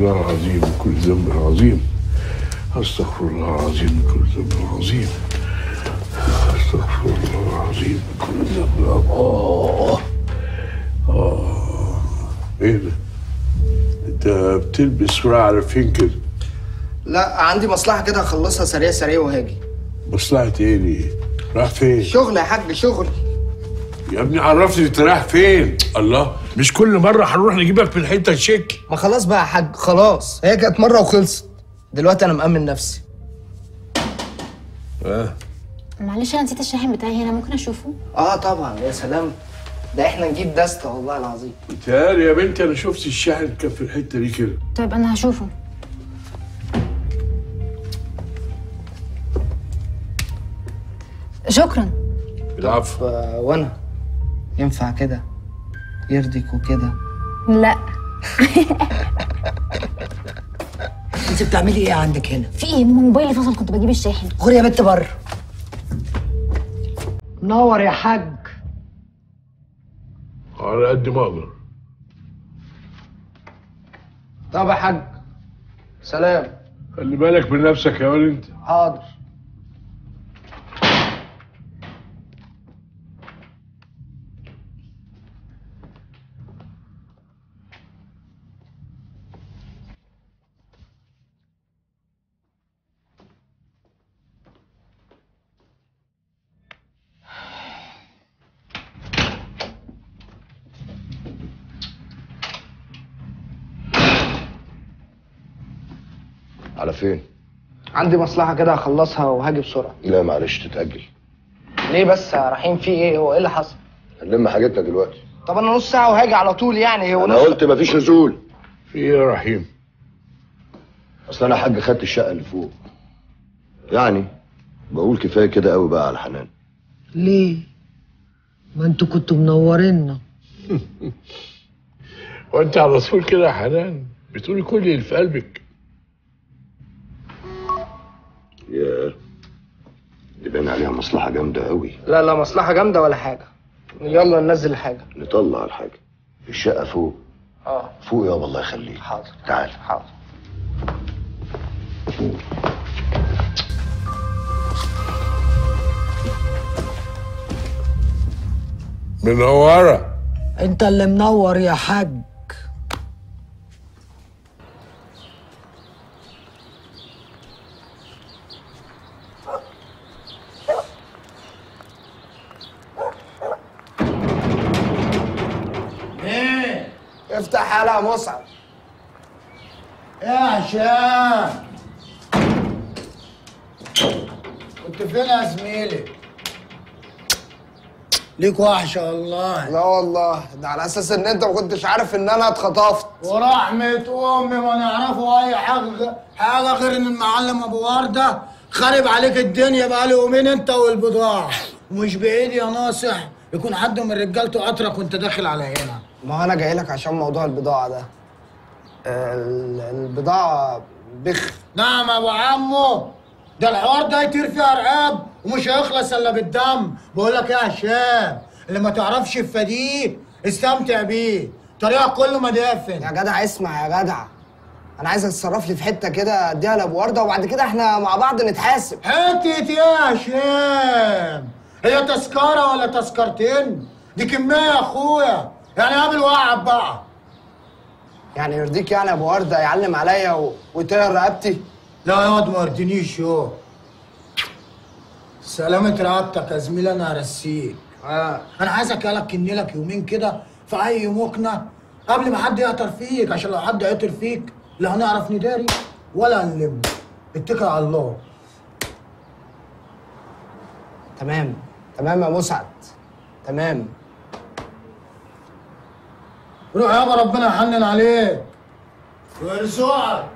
الله العظيم من كل ذنب عظيم استغفر الله العظيم من كل ذنب عظيم استغفر الله العظيم من كل ذنب اه اه ايه ده انت بتلبس سرعة على فين كده لا عندي مصلحة كده هخلصها سريع سريع وهاجي مصلحة ايه دي رايح فين شغل يا حاج شغل يا ابني عرفني انت رايح فين الله مش كل مرة هنروح نجيبك من حتة شيك ما خلاص بقى يا حاج خلاص هي كانت مرة وخلصت دلوقتي أنا مأمن نفسي اه معلش انا نسيت الشاحن بتاعي هنا ممكن اشوفه اه طبعا يا سلام ده احنا نجيب دستة والله العظيم بيتهيألي يا بنتي انا شفت الشاحن كان في الحتة دي كده طيب انا هشوفه شكرا العفو ف- وانا ينفع كده يرضيك وكده لا انت بتعملي ايه عندك هنا؟ في ايه موبايلي فصل كنت بجيب الشاحن خد يا بنت بره نور يا حاج على قد ما اقدر طب يا حاج سلام خلي بالك من نفسك يا ولد انت حاضر على فين؟ عندي مصلحة كده هخلصها وهاجي بسرعة لا معلش تتأجل ليه بس يا رحيم في ايه هو ايه اللي حصل هنلم حاجتنا دلوقتي طب انا نص ساعة وهاجي على طول يعني هو انا نص قلت مفيش نزول في ايه يا رحيم اصل انا حاج خدت الشقه اللي فوق يعني بقول كفايه كده قوي بقى على حنان ليه؟ ما انتوا كنتوا منورينا وانت على طول كده يا حنان بتقولي كل اللي في قلبك يا دي باين عليها مصلحه جامده قوي لا لا مصلحة جامدة ولا حاجة يلا ننزل الحاجة نطلع الحاجه الشقه فوق اه فوق يابا الله يخليك حاضر تعال حاضر منورة انت اللي منور يا حاج ايه افتح حالة يا مصعب يا هشام كنت فين يا زميلي؟ ليك وحشة والله لا والله ده على اساس ان انت ما كنتش عارف ان انا اتخطفت ورحمة أمي ما نعرفوا أي حاجة حاجة غير إن المعلم أبو وردة خارب عليك الدنيا بقالي يومين أنت والبضاعة ومش بعيد يا ناصح يكون حد من رجالته قطرك وأنت داخل على هنا ما هو انا جاي لك عشان موضوع البضاعة ده ال- البضاعة بخ نعم يا أبو عمو ده الحوار ده يطير فيه أرقاب ومش هيخلص إلا بالدم بقول لك إيه يا هشام اللي ما تعرفش الفديه استمتع بيه طريقك كله مدافن يا جدع اسمع يا جدع انا عايزك تتصرف لي في حتة كده اديها لابو وردة وبعد كده احنا مع بعض نتحاسب حتة ايه يا هشام؟ هي تذكرة ولا تذكرتين؟ دي كمية يا اخويا، يعني قابل وقعب بقى. يعني يرضيك يعني ابو وردة يعلم عليا و... ويطير رقبتي لا يا واد ما يرضينيش يو. سلامة رقبتك يا زميلي انا هرسيك. اه انا عايزك يالك كني لك يومين كده في اي مكنة قبل ما حد يعطر فيك عشان لو حد عطر فيك لا هنعرف نداري ولا هنلم. اتكل على الله. تمام تمام يا مسعد تمام روح يابا ربنا يحنن عليك. ويرزقك.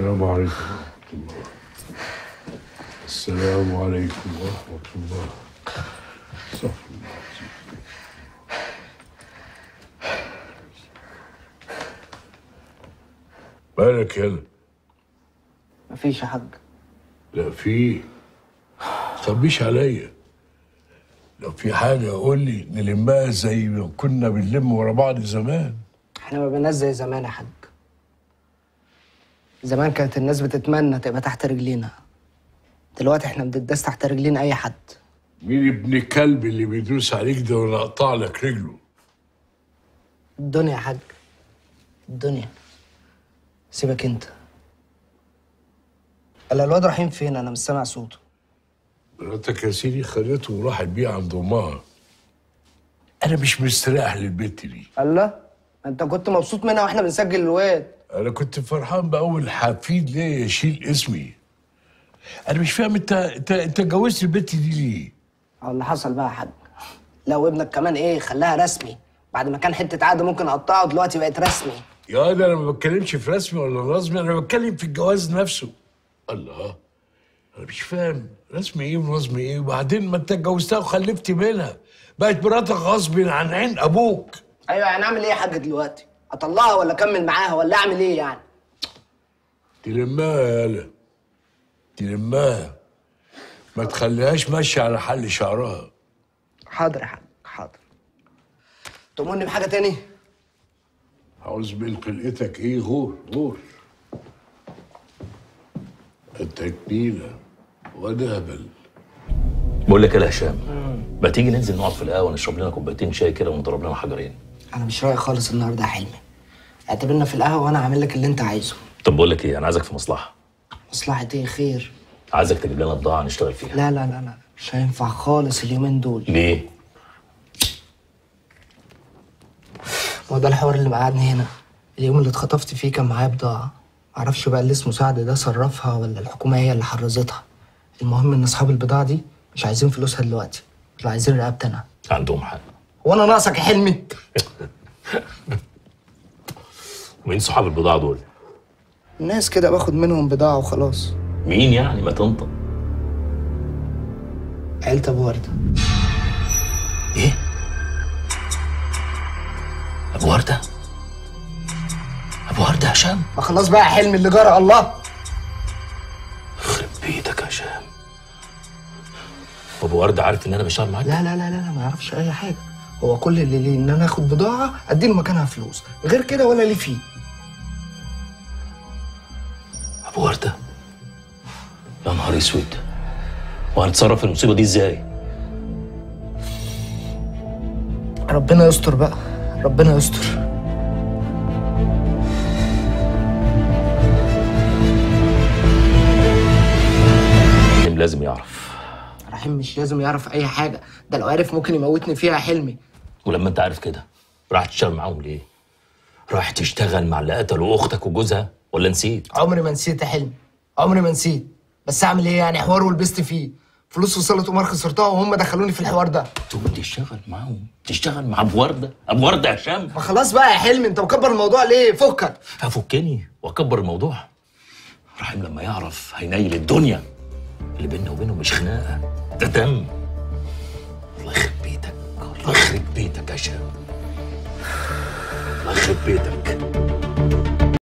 السلام عليكم ورحمة الله السلام عليكم ورحمة الله استغفر الله العظيم. مالك يلا مفيش يا حاج لا في تخبيش عليا لو في حاجة قول لي نلمها زي ما كنا بنلم ورا بعض زمان احنا ما بقيناش زي زمان يا حاج زمان كانت الناس بتتمنى تبقى تحت رجلينا دلوقتي احنا بنداس تحت رجلين اي حد مين ابن الكلب اللي بيدوس عليك ده ولا اقطع لك رجله الدنيا يا حاج الدنيا سيبك انت الا الواد رحيم فين انا مش سامع صوته مراتك يا سيدي خدته وراحت بيه عند امها انا مش مستريح للبت دي الله انت كنت مبسوط منها واحنا بنسجل الواد انا كنت فرحان باول حفيد ليه يشيل اسمي انا مش فاهم انت انت انت اتجوزت البت دي ليه او اللي حصل بقى يا حاج لو ابنك كمان ايه خلاها رسمي بعد ما كان حته عقد ممكن اقطعه دلوقتي بقت رسمي يا ده انا ما بتكلمش في رسمي ولا رسمي انا بتكلم في الجواز نفسه الله انا مش فاهم رسمي ايه ورسمي ايه وبعدين ما انت اتجوزتها وخلفت منها بقت مراتك غصب عن عين ابوك ايوه يعني اعمل ايه يا حاج دلوقتي اطلقها ولا اكمل معاها ولا اعمل ايه يعني تلمها يا يالا تلمها ما تخليهاش ماشيه على حل شعرها حاضر يا حاج حاضر تؤمرني بحاجه تاني عاوز من قلقتك ايه غور غور انت كبيرة وانا هبل بقول لك ايه يا هشام ما تيجي ننزل نقعد في القهوه نشرب لنا كوبايتين شاي كده ونضرب لنا حجرين انا مش رايق خالص النهارده يا حلمي اعتبرنا في القهوه وانا عامل لك اللي انت عايزه طب بقول لك ايه انا عايزك في مصلحه مصلحه ايه خير عايزك تجيب لنا بضاعه نشتغل فيها لا لا لا لا مش هينفع خالص اليومين دول ليه هو ده الحوار اللي مقعدني هنا اليوم اللي اتخطفت فيه كان معايا بضاعة معرفش بقى اللي اسمه سعد ده صرفها ولا الحكومة هي اللي حرزتها المهم ان اصحاب البضاعة دي مش عايزين فلوسها دلوقتي اللي عايزين رقبتي انا عندهم حق وانا ناقصك يا حلمي مين صحاب البضاعه دول الناس كده باخد منهم بضاعة وخلاص مين يعني ما تنطق عيلة ابو وردة ايه ابو ورده ابو ورده يا هشام ما خلاص بقى يا حلمي اللي جرى الله يخرب بيتك يا هشام ابو ورده عارف ان انا بشتغل معاك لا لا لا لا لا ما يعرفش اي حاجة هو كل اللي ليه ان انا اخد بضاعة اديله مكانها فلوس غير كده ولا ليه فيه ابو ورده يا نهار اسود وهنتصرف في المصيبه دي ازاي ربنا يستر بقى ربنا يستر حلم لازم يعرف رحيم مش لازم يعرف اي حاجة ده لو عرف ممكن يموتني فيها يا حلمي ولما انت عارف كده راح تشتغل معاهم ليه راح تشتغل مع اللي قتلوا اختك وجوزها ولا نسيت عمري ما نسيت يا حلمي عمري ما نسيت بس اعمل ايه يعني حوار ولبست فيه فلوس وصلت قمار خسرتها وهم دخلوني في الحوار ده تقوم تشتغل معاهم تشتغل مع ابو ورده ابو ورده يا هشام ما خلاص بقى يا حلمي انت مكبر الموضوع ليه فكك هفكني واكبر الموضوع رحيم لما يعرف هينيل الدنيا اللي بيننا وبينه مش خناقه ده دم الله يخرب بيتك الله يخرب بيتك يا هشام الله يخرب بيتك